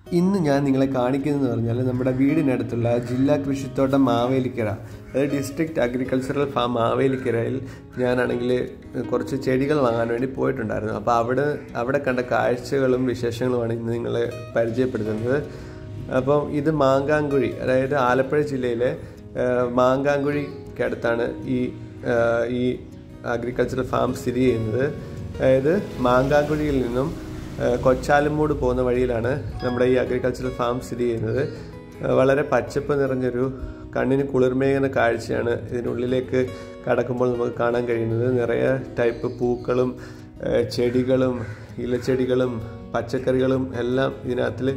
ഇന്ന് ഞാൻ നിങ്ങളെ കാണിക്കുന്നതെന്ന് പറഞ്ഞാൽ നമ്മുടെ വീടിനടുത്തുള്ള ജില്ലാ കൃഷിത്തോട്ടം മാവേലിക്കര അതായത് ഡിസ്ട്രിക്ട് അഗ്രികൾച്ചറൽ ഫാം മാവേലിക്കരയിൽ ഞാനാണെങ്കിൽ കുറച്ച് ചെടികൾ വാങ്ങാൻ വേണ്ടി പോയിട്ടുണ്ടായിരുന്നു അപ്പോൾ അവിടെ അവിടെ കണ്ട കാഴ്ചകളും വിശേഷങ്ങളുമാണ് ഇന്ന് നിങ്ങളെ പരിചയപ്പെടുത്തുന്നത് അപ്പം ഇത് മാങ്കാങ്കുഴി അതായത് ആലപ്പുഴ ജില്ലയിലെ ഏഹ്, മാങ്കാങ്കുഴിക്കടുത്താണ് ഈ ഏഹ്, ഈ അഗ്രികൾച്ചറൽ ഫാം സ്ഥിതി ചെയ്യുന്നത് അതായത് മാങ്കാങ്കുഴിയിൽ നിന്നും ഏഹ്, കൊച്ചാലുമൂട് പോകുന്ന വഴിയിലാണ് നമ്മുടെ ഈ അഗ്രികൾച്ചറൽ ഫാം സ്ഥിതി ചെയ്യുന്നത് ഏഹ്, വളരെ പച്ചപ്പ് നിറഞ്ഞൊരു കണ്ണിന് കുളിർമേകുന്ന കാഴ്ചയാണ് ഇതിനുള്ളിലേക്ക് കടക്കുമ്പോൾ നമുക്ക് കാണാൻ കഴിയുന്നത് നിറയെ ടൈപ്പ് പൂക്കളും ഏഹ്, ചെടികളും ഇലച്ചെടികളും പച്ചക്കറികളും എല്ലാം ഇതിനകത്തിൽ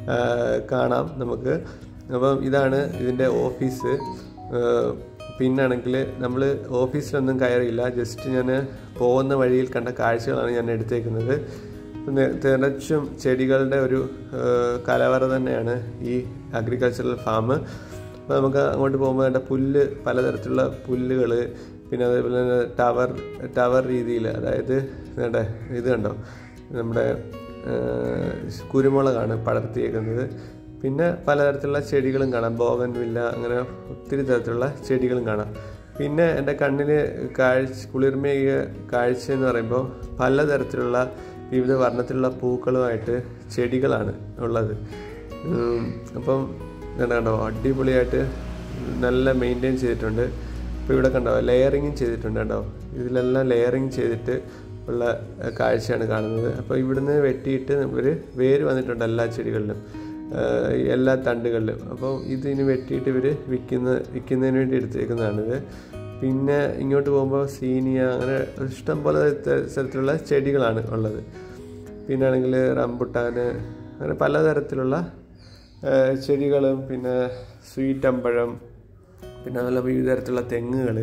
കാണാം നമുക്ക് അപ്പം ഇതാണ് ഇതിൻ്റെ ഓഫീസ് ഏഹ്, പിന്നാണെങ്കിൽ നമ്മൾ ഓഫീസിലൊന്നും കയറിയില്ല ജസ്റ്റ് ഞാൻ പോകുന്ന വഴിയിൽ കണ്ട കാഴ്ചകളാണ് ഞാൻ എടുത്തേക്കുന്നത് നെ- തികച്ചും ചെടികളുടെ ഒരു ഏഹ്, കലവറ തന്നെയാണ് ഈ അഗ്രികൾച്ചറൽ ഫാം അപ്പോൾ നമുക്ക് അങ്ങോട്ട് പോകുമ്പോൾ വേണ്ട പുല്ല് പലതരത്തിലുള്ള പുല്ലുകൾ പിന്നെ അതേപോലെ തന്നെ ടവർ ടവർ രീതിയിൽ അതായത് വേണ്ട ഇത് കണ്ടോ നമ്മുടെ ഏഹ്, കുരുമുളകാണ് പടർത്തിയേക്കുന്നത് പിന്നെ പലതരത്തിലുള്ള ചെടികളും കാണാം ബോഗൻ വില്ല അങ്ങനെ ഒത്തിരി തരത്തിലുള്ള ചെടികളും കാണാം പിന്നെ എൻ്റെ കണ്ണിന് കാഴ്ച കുളിർമയേകിയ കാഴ്ച എന്ന് പറയുമ്പോൾ പലതരത്തിലുള്ള വിവിധ വർണ്ണത്തിലുള്ള പൂക്കളുമായിട്ട് ചെടികളാണ് ഉള്ളത് ഉം, അപ്പം ഇതുണ്ട് കണ്ടോ അടിപൊളിയായിട്ട് നല്ല മെയിൻറ്റെയിൻ ചെയ്തിട്ടുണ്ട് ഇപ്പോൾ ഇവിടെ കണ്ടോ ലെയറിങ്ങും ചെയ്തിട്ടുണ്ട് കണ്ടോ ഇതിലെല്ലാം ലെയറിങ് ചെയ്തിട്ട് ഉള്ള ഏഹ്, കാഴ്ചയാണ് കാണുന്നത് അപ്പോൾ ഇവിടുന്ന് വെട്ടിയിട്ട് ഇവർ വേര് വന്നിട്ടുണ്ട് എല്ലാ ചെടികളിലും ഏഹ്, എല്ലാ തണ്ടുകളിലും അപ്പോൾ ഇതിന് വെട്ടിയിട്ട് ഇവർ വിൽക്കുന്ന വിൽക്കുന്നതിന് വേണ്ടി എടുത്തേക്കുന്നതാണിത് പിന്നെ ഇങ്ങോട്ട് പോകുമ്പോൾ സീനിയ അങ്ങനെ ഇഷ്ടം പോലെ ത- തരത്തിലുള്ള ചെടികളാണ് ഉള്ളത് പിന്നെ ആണെങ്കിൽ റംബുട്ടാന് അങ്ങനെ പലതരത്തിലുള്ള ഏഹ്, ചെടികളും പിന്നെ സ്വീറ്റ് അമ്പഴം പിന്നെ അതുപോലെ വിവിധ തരത്തിലുള്ള തെങ്ങുകൾ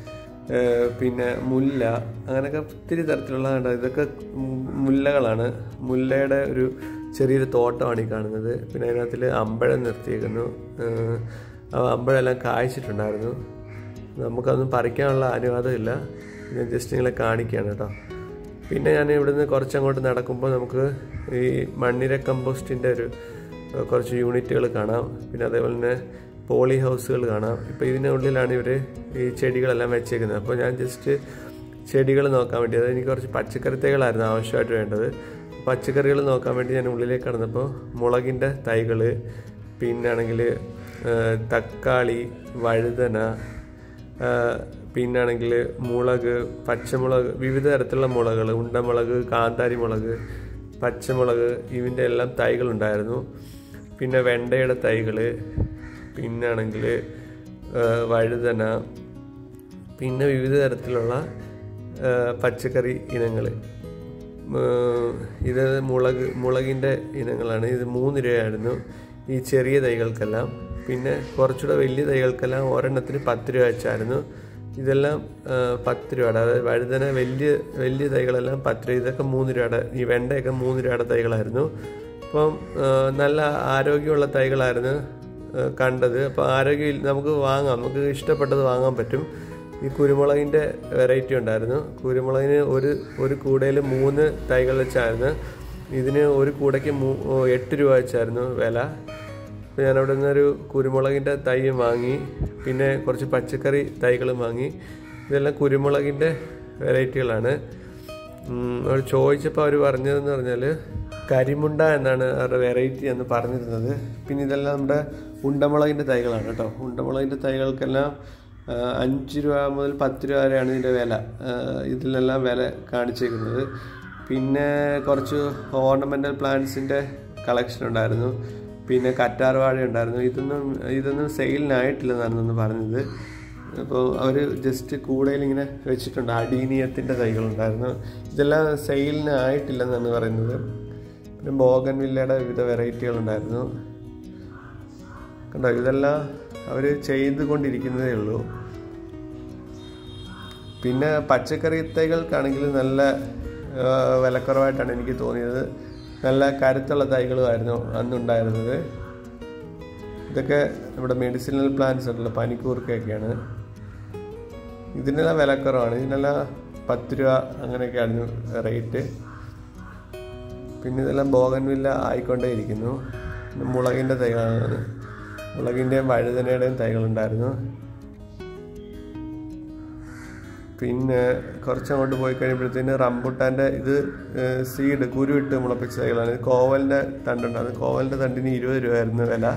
പിന്നെ മുല്ല അങ്ങനെയൊക്കെ ഒത്തിരി തരത്തിലുള്ള കണ്ടോ, ഇതൊക്കെ മു- മുല്ലകളാണ് മുല്ലയുടെ ഒരു ചെറിയൊരു തോട്ടമാണ് ഈ കാണുന്നത് പിന്നെ അതിനകത്തിൽ അമ്പഴം നിർത്തിയേക്കുന്നു ഏഹ്, ആ അമ്പഴമെല്ലാം കായ്ച്ചിട്ടുണ്ടായിരുന്നു നമുക്കതൊന്നും പറിക്കാനുള്ള അനുവാദമില്ല ഞാൻ ജസ്റ്റ് നിങ്ങളെ കാണിക്കുകയാണ് കേട്ടോ പിന്നെ ഞാൻ ഇവിടുന്ന് കുറച്ചങ്ങോട്ട് നടക്കുമ്പോൾ നമുക്ക് ഈ മണ്ണിര കമ്പോസ്റ്റിൻ്റെ ഒരു ഏഹ്, കുറച്ച് യൂണിറ്റുകൾ കാണാം പിന്നെ അതേപോലെ തന്നെ പോളി ഹൗസുകൾ കാണാം ഇപ്പോൾ ഇതിനുള്ളിലാണ് ഇവർ ഈ ചെടികളെല്ലാം വെച്ചേക്കുന്നത് അപ്പോൾ ഞാൻ ജസ്റ്റ് ചെടികൾ നോക്കാൻ വേണ്ടി അതായത് എനിക്ക് കുറച്ച് പച്ചക്കറി തൈകളായിരുന്നു ആവശ്യമായിട്ട് വേണ്ടത് പച്ചക്കറികൾ നോക്കാൻ വേണ്ടി ഞാൻ ഉള്ളിലേക്ക് കടന്നപ്പോൾ മുളകിൻ്റെ തൈകൾ പിന്നാണെങ്കിൽ തക്കാളി വഴുതന പിന്നാണെങ്കിൽ മുളക് പച്ചമുളക് വിവിധ തരത്തിലുള്ള മുളകൾ ഉണ്ടമുളക് കാന്താരി മുളക് പച്ചമുളക് ഇതിൻ്റെ എല്ലാം തൈകളുണ്ടായിരുന്നു പിന്നെ വെണ്ടയുടെ തൈകൾ പിന്നാണെങ്കിൽ വഴുതന പിന്നെ വിവിധ തരത്തിലുള്ള ആ, പച്ചക്കറി ഇനങ്ങൾ ഇത് മുളക് മുളകിൻ്റെ ഇനങ്ങളാണ് ഇത് മൂന്ന് രൂപയായിരുന്നു ഈ ചെറിയ തൈകൾക്കെല്ലാം പിന്നെ കുറച്ചുകൂടെ വലിയ തൈകൾക്കെല്ലാം ഒരെണ്ണത്തിന് പത്ത് രൂപ വെച്ചായിരുന്നു ഇതെല്ലാം ആ, പത്ത് രൂപയുടെ അതായത് വഴുതന വലിയ വലിയ തൈകളെല്ലാം പത്ത് രൂപ ഇതൊക്കെ മൂന്ന് രൂപയുടെ ഈ വെണ്ടയൊക്കെ മൂന്ന് രൂപയുടെ തൈകളായിരുന്നു അപ്പം ആ, നല്ല ആരോഗ്യമുള്ള തൈകളായിരുന്നു ആ, കണ്ടത് അപ്പോൾ ആരോഗ്യം നമുക്ക് വാങ്ങാം നമുക്ക് ഇഷ്ടപ്പെട്ടത് വാങ്ങാൻ പറ്റും ഈ കുരുമുളകിൻ്റെ വെറൈറ്റി ഉണ്ടായിരുന്നു കുരുമുളകിന് ഒരു ഒരു കൂടയിൽ മൂന്ന് തൈകൾ വെച്ചായിരുന്നു ഇതിന് ഒരു കൂടയ്ക്ക് മൂ ഓ, എട്ട് രൂപ വെച്ചായിരുന്നു വില അപ്പോൾ ഞാൻ അവിടെ നിന്നൊരു കുരുമുളകിൻ്റെ തൈ വാങ്ങി പിന്നെ കുറച്ച് പച്ചക്കറി തൈകളും വാങ്ങി ഇതെല്ലാം കുരുമുളകിൻ്റെ വെറൈറ്റികളാണ് ഉം, അവർ ചോദിച്ചപ്പോൾ അവർ പറഞ്ഞതെന്ന് പറഞ്ഞാൽ കരിമുണ്ട എന്നാണ് അവരുടെ വെറൈറ്റി എന്ന് പറഞ്ഞിരുന്നത് പിന്നെ ഇതെല്ലാം നമ്മുടെ ഉണ്ടമുളകിൻ്റെ തൈകളാണ് കേട്ടോ ഉണ്ടമുളകിൻ്റെ തൈകൾക്കെല്ലാം ആ, അഞ്ച് രൂപ മുതൽ പത്ത് രൂപ വരെയാണ് ഇതിൻ്റെ വില ആ, ഇതിലെല്ലാം വില കാണിച്ചേക്കുന്നത് പിന്നെ കുറച്ച് ഓർണമെൻ്റൽ പ്ലാന്റ്സിൻ്റെ കളക്ഷൻ ഉണ്ടായിരുന്നു പിന്നെ കറ്റാർ വാഴ ഉണ്ടായിരുന്നു ഇതൊന്നും ഇതൊന്നും സെയിലിനായിട്ടില്ലെന്നാണ് ഒന്ന് പറഞ്ഞത് അപ്പോൾ അവർ ജസ്റ്റ് കൂടയിൽ ഇങ്ങനെ വെച്ചിട്ടുണ്ട് അടീനിയത്തിൻ്റെ തൈകളുണ്ടായിരുന്നു ഇതെല്ലാം സെയിലിന് ആയിട്ടില്ലെന്നാണ് പറയുന്നത് പിന്നെ ബോഗൻ വില്ലയുടെ വിവിധ വെറൈറ്റികൾ ഉണ്ടായിരുന്നു കണ്ടോ ഇതെല്ലാം അവർ ചെയ്തുകൊണ്ടിരിക്കുന്നതേ ഉള്ളൂ പിന്നെ പച്ചക്കറി തൈകൾക്കാണെങ്കിൽ നല്ല ആ, വിലക്കുറവായിട്ടാണ് എനിക്ക് തോന്നിയത് നല്ല കരുത്തുള്ള തൈകളുമായിരുന്നു അന്നുണ്ടായിരുന്നത് ഇതൊക്കെ നമ്മുടെ മെഡിസിനൽ പ്ലാന്റ്സ് ഉണ്ടല്ലോ പനിക്കൂർക്കയൊക്കെയാണ് ഇതിനെല്ലാം വിലക്കുറവാണ് ഇതിനെല്ലാം പത്ത് രൂപ അങ്ങനെയൊക്കെയായിരുന്നു റേറ്റ് പിന്നെ ഇതെല്ലാം ബോഗൻവില്ല ആയിക്കൊണ്ടേയിരിക്കുന്നു പിന്നെ മുളകിൻ്റെ തൈകളാണ് മുളകിൻ്റെയും വഴുതനയുടെയും തൈകളുണ്ടായിരുന്നു പിന്നെ കുറച്ചങ്ങോട്ട് പോയി കഴിയുമ്പോഴത്തേന് റംബുട്ടാൻ്റെ ഇത് സീഡ് കുരുവിട്ട് മുളപ്പിച്ച തൈകളാണ് ഇത് കോവലിൻ്റെ തണ്ടുണ്ടായിരുന്നു കോവലിൻ്റെ തണ്ടിന് ഇരുപത് രൂപയായിരുന്നു വില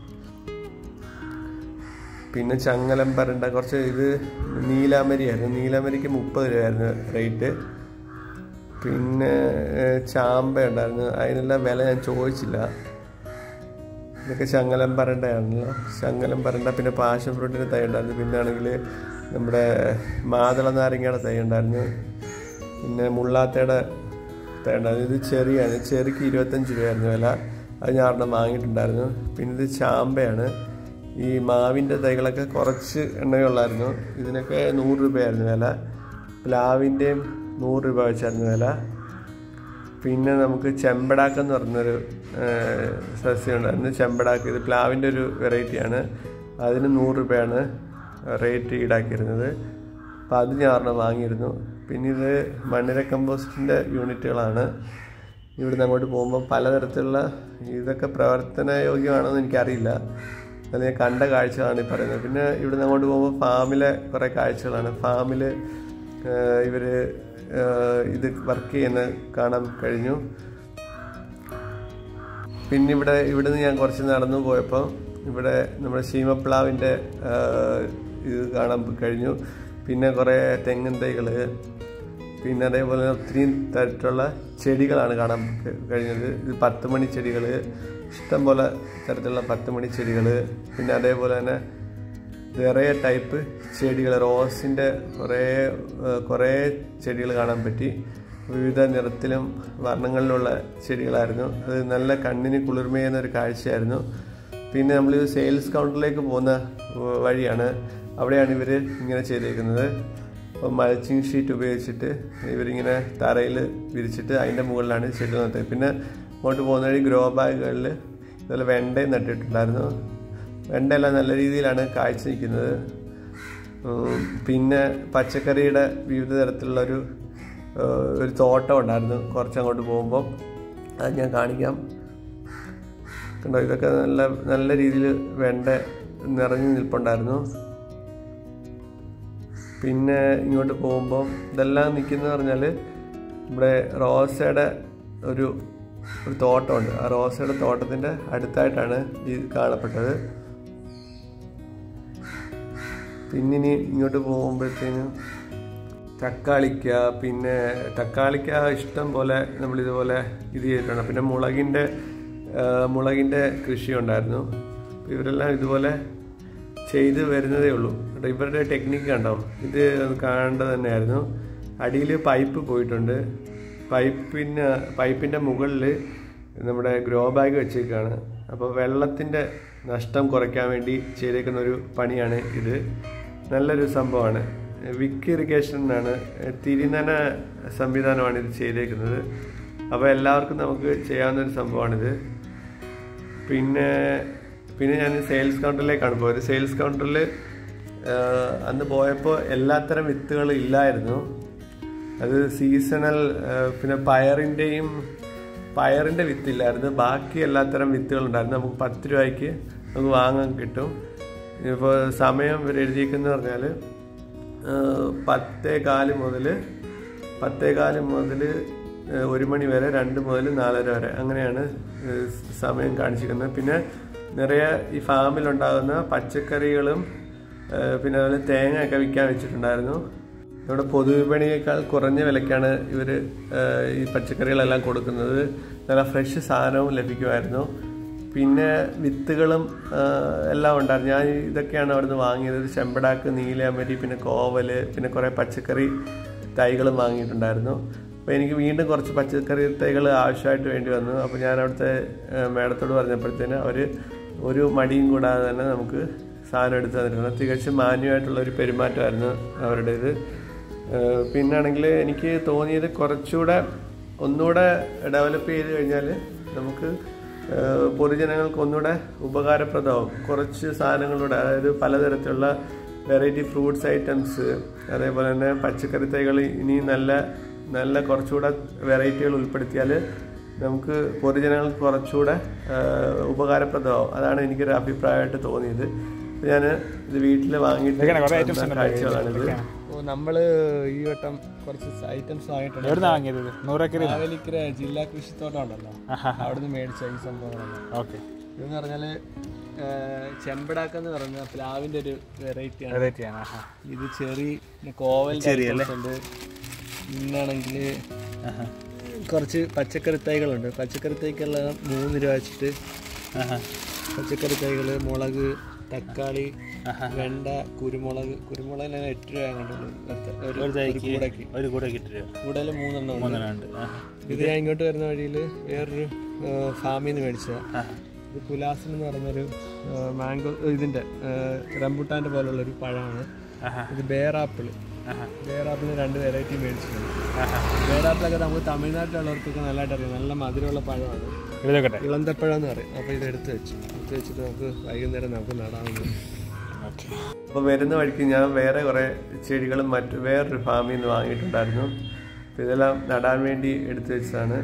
പിന്നെ ചങ്ങലം പരണ്ട കുറച്ച് ഇത് നീലാമരിയായിരുന്നു നീലാമരിക്ക് മുപ്പത് രൂപയായിരുന്നു റേറ്റ് പിന്നെ ഏഹ്, ചാമ്പ ഉണ്ടായിരുന്നു അതിനെല്ലാം വില ഞാൻ ചോദിച്ചില്ല ഇതൊക്കെ ചങ്ങലം പരണ്ടയാണല്ലോ ചങ്ങലം പരണ്ട പിന്നെ പാഷൻ ഫ്രൂട്ടിൻ്റെ തൈ ഉണ്ടായിരുന്നു പിന്നെ ആണെങ്കിൽ നമ്മുടെ മാതള നാരങ്ങയുടെ തൈ ഉണ്ടായിരുന്നു പിന്നെ മുള്ളാത്തയുടെ തൈ ഉണ്ടായിരുന്നു ഇത് ചെറിയാണ് ചെറിക്ക് ഇരുപത്തഞ്ച് രൂപയായിരുന്നു വില അത് ഞാൻ ഒരെണ്ണം വാങ്ങിയിട്ടുണ്ടായിരുന്നു പിന്നെ ഇത് ചാമ്പയാണ് ഈ മാവിൻ്റെ തൈകളൊക്കെ കുറച്ച് എണ്ണമേ ഉള്ളായിരുന്നു ഇതിനൊക്കെ നൂറ് രൂപയായിരുന്നു വില പ്ലാവിൻ്റെയും നൂറ് രൂപ വെച്ചായിരുന്നു വില പിന്നെ നമുക്ക് ചെമ്പടാക്ക് എന്ന് പറഞ്ഞൊരു ഏഹ്, സസ്യം ഉണ്ടായിരുന്നു ചെമ്പടാക്ക് ഇത് പ്ലാവിൻ്റെ ഒരു വെറൈറ്റിയാണ് അതിന് നൂറ് രൂപയാണ് റേറ്റ് ഈടാക്കിയിരുന്നത് അപ്പോൾ അത് ഞാൻ ഒരെണ്ണം വാങ്ങിയിരുന്നു പിന്നെ ഇത് മണ്ണിര കമ്പോസ്റ്റിൻ്റെ യൂണിറ്റുകളാണ് ഇവിടുന്ന് അങ്ങോട്ട് പോകുമ്പോൾ പലതരത്തിലുള്ള ഇതൊക്കെ പ്രവർത്തനയോഗ്യമാണെന്ന് എനിക്കറിയില്ല അത് ഞാൻ കണ്ട കാഴ്ചകളാണ് ഈ പറയുന്നത് പിന്നെ ഇവിടുന്ന് അങ്ങോട്ട് പോകുമ്പോൾ ഫാമിലെ കുറേ കാഴ്ചകളാണ് ഫാമിൽ ഇവർ ഇത് വർക്ക് ചെയ്യുന്ന കാണാൻ കഴിഞ്ഞു പിന്നെ ഇവിടെ ഇവിടുന്ന് ഞാൻ കുറച്ച് നടന്നു പോയപ്പോൾ ഇവിടെ നമ്മുടെ ശീമപ്ലാവിൻ്റെ ഇത് കാണാൻ കഴിഞ്ഞു പിന്നെ കുറേ തെങ്ങിൻ തൈകൾ പിന്നെ അതേപോലെ ഒത്തിരി തരത്തിലുള്ള ചെടികളാണ് കാണാൻ ക- കഴിഞ്ഞത് ഇത് പത്ത് മണി ചെടികൾ ഇഷ്ടംപോലെ തരത്തിലുള്ള പത്ത് മണി ചെടികൾ പിന്നെ അതേപോലെ തന്നെ നിറയെ ടൈപ്പ് ചെടികൾ റോസിൻ്റെ കുറേ ഏഹ്, കുറേ ചെടികൾ കാണാൻ പറ്റി വിവിധ നിറത്തിലും വർണ്ണങ്ങളിലുള്ള ചെടികളായിരുന്നു അത് നല്ല കണ്ണിന് കുളിർമയുന്ന ഒരു കാഴ്ചയായിരുന്നു പിന്നെ നമ്മൾ സെയിൽസ് കൗണ്ടറിലേക്ക് പോകുന്ന വ- വഴിയാണ് അവിടെയാണ് ഇവർ ഇങ്ങനെ ചെയ്തേക്കുന്നത് അപ്പോൾ മൾച്ചിങ് ഷീറ്റ് ഉപയോഗിച്ചിട്ട് ഇവരിങ്ങനെ തറയിൽ വിരിച്ചിട്ട് അതിൻ്റെ മുകളിലാണ് ചെടി നട്ടത് പിന്നെ അങ്ങോട്ട് പോകുന്ന വഴി ഗ്രോ ബാഗുകളിൽ ഇതുപോലെ വെണ്ടയും നട്ടിട്ടുണ്ടായിരുന്നു വെണ്ടയെല്ലാം നല്ല രീതിയിലാണ് കാഴ്ച നിൽക്കുന്നത് ഉം, പിന്നെ പച്ചക്കറിയുടെ വിവിധ തരത്തിലുള്ള ഒരു ഏഹ്, ഒരു തോട്ടം ഉണ്ടായിരുന്നു കുറച്ചങ്ങോട്ട് പോകുമ്പോൾ അത് ഞാൻ കാണിക്കാം കണ്ടോ ഇതൊക്കെ നല്ല നല്ല രീതിയിൽ വെണ്ട നിറഞ്ഞു നിൽപ്പുണ്ടായിരുന്നു പിന്നെ ഇങ്ങോട്ട് പോകുമ്പോൾ ഇതെല്ലാം നിൽക്കുന്നത് പറഞ്ഞാൽ ഇവിടെ റോസയുടെ ഒരു ഒരു തോട്ടമുണ്ട് ആ റോസയുടെ തോട്ടത്തിൻ്റെ അടുത്തായിട്ടാണ് ഈ കാണപ്പെട്ടത് പിന്നെ ഇനി ഇങ്ങോട്ട് പോകുമ്പോഴത്തേനും തക്കാളിക്ക പിന്നെ തക്കാളിക്ക ഇഷ്ടം പോലെ നമ്മളിതുപോലെ ഇത് ചെയ്തിട്ടുണ്ട് പിന്നെ മുളകിൻ്റെ ആ, മുളകിൻ്റെ കൃഷി ഉണ്ടായിരുന്നു ഇവരെല്ലാം ഇതുപോലെ ചെയ്ത് വരുന്നതേ ഉള്ളൂ കേട്ടോ ഇവരുടെ ടെക്നിക്ക് കണ്ടോ ഇത് കാണേണ്ടത് തന്നെയായിരുന്നു അടിയിൽ പൈപ്പ് പോയിട്ടുണ്ട് പൈപ്പിന് പൈപ്പിൻ്റെ മുകളിൽ നമ്മുടെ ഗ്രോ ബാഗ് വെച്ചേക്കാണ് അപ്പോൾ വെള്ളത്തിൻ്റെ നഷ്ടം കുറയ്ക്കാൻ വേണ്ടി ചെയ്തേക്കുന്ന ഒരു പണിയാണ് ഇത് നല്ലൊരു സംഭവമാണ് വിക്ക് ഇറിഗേഷൻ എന്നാണ് തിരിനന സംവിധാനമാണ് ഇത് ചെയ്തേക്കുന്നത് അപ്പോൾ എല്ലാവർക്കും നമുക്ക് ചെയ്യാവുന്ന ഒരു സംഭവമാണിത് പിന്നെ പിന്നെ ഞാൻ സെയിൽസ് കൗണ്ടറിലേക്കാണ് പോയത് സെയിൽസ് കൗണ്ടറിൽ അന്ന് പോയപ്പോൾ എല്ലാത്തരം വിത്തുകൾ ഇല്ലായിരുന്നു അത് സീസണൽ പിന്നെ പയറിൻ്റെയും പയറിൻ്റെ വിത്തില്ലായിരുന്നു ബാക്കി എല്ലാത്തരം വിത്തുകൾ ഉണ്ടായിരുന്നു നമുക്ക് പത്ത് രൂപയ്ക്ക് നമുക്ക് വാങ്ങാൻ കിട്ടും ഇപ്പോൾ സമയം ഇവർ എഴുതിയിരിക്കുന്നത് പറഞ്ഞാൽ പത്തേ കാല് മുതൽ പത്തേ കാല് മുതൽ ഒരു മണി വരെ രണ്ട് മുതൽ നാലര വരെ അങ്ങനെയാണ് ഏഹ്, സമയം കാണിച്ചിരിക്കുന്നത് പിന്നെ നിറയെ ഈ ഫാമിലുണ്ടാകുന്ന പച്ചക്കറികളും ഏഹ്, പിന്നെ അതുപോലെ തേങ്ങയൊക്കെ വിൽക്കാൻ വെച്ചിട്ടുണ്ടായിരുന്നു ഇവിടെ പൊതുവിപണിയേക്കാൾ കുറഞ്ഞ വിലയ്ക്കാണ് ഇവർ ഈ പച്ചക്കറികളെല്ലാം കൊടുക്കുന്നത് നല്ല ഫ്രഷ് സാധനവും ലഭിക്കുമായിരുന്നു പിന്നെ വിത്തുകളും ആ, എല്ലാം ഉണ്ടായിരുന്നു ഞാൻ ഇതൊക്കെയാണ് അവിടുന്ന് വാങ്ങിയത് ഒരു ചെമ്പടാക്ക് നീലയമരി പിന്നെ കോവല് പിന്നെ കുറേ പച്ചക്കറി തൈകളും വാങ്ങിയിട്ടുണ്ടായിരുന്നു അപ്പോൾ എനിക്ക് വീണ്ടും കുറച്ച് പച്ചക്കറി തൈകൾ ആവശ്യമായിട്ട് വേണ്ടി വന്നു അപ്പോൾ ഞാൻ അവിടുത്തെ ആ, മേഡത്തോട് പറഞ്ഞപ്പോഴത്തേന് അവർ ഒരു മടിയും കൂടാതെ തന്നെ നമുക്ക് സാധനം എടുത്ത് തന്നിട്ടുണ്ട് തികച്ചും മാന്യമായിട്ടുള്ള ഒരു പെരുമാറ്റമായിരുന്നു അവരുടേത് ഏഹ് പിന്നാണെങ്കിൽ എനിക്ക് തോന്നിയത് കുറച്ചുകൂടെ ഒന്നുകൂടെ ഡെവലപ്പ് ചെയ്ത് കഴിഞ്ഞാൽ നമുക്ക് ഏഹ് പൊതുജനങ്ങൾക്ക് ഒന്നുകൂടെ ഉപകാരപ്രദമാവും കുറച്ച് സാധനങ്ങളുടെ അതായത് പലതരത്തിലുള്ള വെറൈറ്റി ഫ്രൂട്ട്സ് ഐറ്റംസ് അതേപോലെ തന്നെ പച്ചക്കറി തൈകൾ ഇനി നല്ല നല്ല കുറച്ചുകൂടെ വെറൈറ്റികൾ ഉൾപ്പെടുത്തിയാൽ നമുക്ക് പൊതുജനങ്ങൾക്ക് കുറച്ചുകൂടെ ആ, ഉപകാരപ്രദമാവും അതാണ് എനിക്കൊരു അഭിപ്രായമായിട്ട് തോന്നിയത് ഞാൻ ഇത് വീട്ടിൽ വാങ്ങിയിട്ട് ഇതൊക്കെയാണ് കുറേ items വന്ന ഉണ്ട് കാഴ്ചകളാണിത് ഇതൊക്കെയാണ്. അപ്പോൾ നമ്മൾ ഈ വട്ടം കുറച്ച് ഐറ്റംസ് വാങ്ങിയിട്ടുണ്ട് എവിടുന്നാ വാങ്ങിയത് ഇത് നൂറേക്കറി മാവേലിക്കര ജില്ലാ കൃഷിത്തോട്ടം ഉണ്ടല്ലോ അവിടുന്ന് മേടിച്ച ഈ സംഭവങ്ങളാണ് ഓക്കെ ഇതെന്ന് പറഞ്ഞാൽ ചെമ്പടാക്കെന്ന് പറഞ്ഞ പ്ലാവിൻ്റെ ഒരു വെറൈറ്റിയാണ് വെറൈറ്റിയാണ് ആഹാ ഇത് ചെറി കോവൽ ഉണ്ട് പിന്നാണെങ്കിൽ കുറച്ച് പച്ചക്കറി തൈകളുണ്ട് പച്ചക്കറി തൈക്കെല്ലാം മൂന്ന് രൂപ വെച്ചിട്ട് ആഹാ പച്ചക്കറി തൈകൾ മുളക് തക്കാളി വെണ്ട കുരുമുളക് കുരുമുളകിന് എട്ട് രൂപ കണ്ടുള്ളൂ ഒരു ഒരു തൈക്ക് കൂടയ്ക്ക് ഒരു കൂടെ കിട്ടുക കൂടയിൽ മൂന്നെണ്ണം ഉണ്ട്. മൂന്നെണ്ണം ഉണ്ട് ആഹാ ഇത് ഞാൻ ഇങ്ങോട്ട് വരുന്ന വഴിയിൽ വേറൊരു ഫാമിൽ നിന്ന് മേടിച്ചതാണ് ആഹാ ഇത് പുലാസിൻ എന്ന് പറഞ്ഞൊരു മാംഗോ ഇതിൻ്റെ റംബുട്ടാൻ്റെ പോലുള്ളൊരു പഴമാണ് ആഹാ ഇത് ബേറാപ്പിൾ ആഹാ ബേറാപ്പിളിന് രണ്ട് വെറൈറ്റി മേടിച്ചിട്ടുണ്ട് ആഹാ ബേറാപ്പിളൊക്കെ നമുക്ക് തമിഴ്നാട്ടിലുള്ളവർക്കൊക്കെ നല്ലതായിട്ട് അറിയാം നല്ല മധുരമുള്ള പഴമാണ് എഴുതക്കട്ടെ ഇളന്തപ്പഴം എന്ന് പറയും അപ്പോൾ ഇത് എടുത്ത് വെച്ചു എടുത്ത് വെച്ചിട്ട് നമുക്ക് വൈകുന്നേരം നമുക്ക് നടാവുന്നത് ഓക്കെ അപ്പോൾ വരുന്ന വഴിക്ക് ഞാൻ വേറെ കുറേ ചെടികളും മറ്റ് വേറൊരു ഫാമിൽ നിന്ന് വാങ്ങിയിട്ടുണ്ടായിരുന്നു അപ്പോൾ ഇതെല്ലാം നടാൻ വേണ്ടി എടുത്തു വെച്ചതാണ്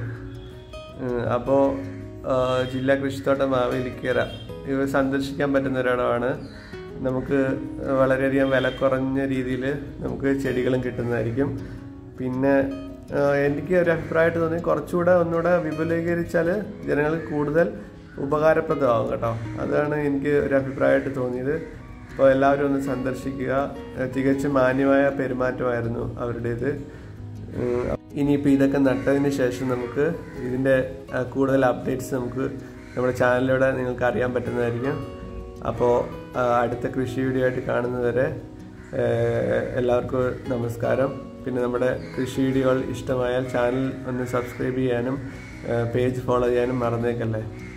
അപ്പോൾ ജില്ലാ കൃഷിത്തോട്ടം മാവേലിക്കര ഇവ സന്ദർശിക്കാൻ പറ്റുന്ന ഒരിടമാണ് നമുക്ക് വളരെയധികം വില കുറഞ്ഞ രീതിയിൽ നമുക്ക് ചെടികളും കിട്ടുന്നതായിരിക്കും പിന്നെ ആ, എനിക്ക് ഒരു അഭിപ്രായമായിട്ട് തോന്നി കുറച്ചുകൂടെ ഒന്നുകൂടെ വിപുലീകരിച്ചാൽ ജനങ്ങൾക്ക് കൂടുതൽ ഉപകാരപ്രദമാകും കേട്ടോ അതാണ് എനിക്ക് ഒരു അഭിപ്രായമായിട്ട് തോന്നിയത് അപ്പോൾ എല്ലാവരും ഒന്ന് സന്ദർശിക്കുക ഏഹ് തികച്ചും മാന്യമായ പെരുമാറ്റമായിരുന്നു അവരുടേത് ഉം, ഇനിയിപ്പോൾ ഇതൊക്കെ നട്ടതിന് ശേഷം നമുക്ക് ഇതിൻ്റെ ആ, കൂടുതൽ അപ്ഡേറ്റ്സ് നമുക്ക് നമ്മുടെ ചാനലിലൂടെ നിങ്ങൾക്ക് അറിയാൻ പറ്റുന്നതായിരിക്കും അപ്പോൾ ആ, അടുത്ത കൃഷി വീഡിയോ ആയിട്ട് കാണുന്നതുവരെ ഏഹ്, എല്ലാവർക്കും നമസ്കാരം പിന്നെ നമ്മുടെ കൃഷി വീഡിയോകൾ ഇഷ്ടമായാൽ ചാനൽ ഒന്ന് സബ്സ്ക്രൈബ് ചെയ്യാനും പേജ് ഫോളോ ചെയ്യാനും മറന്നേക്കല്ലേ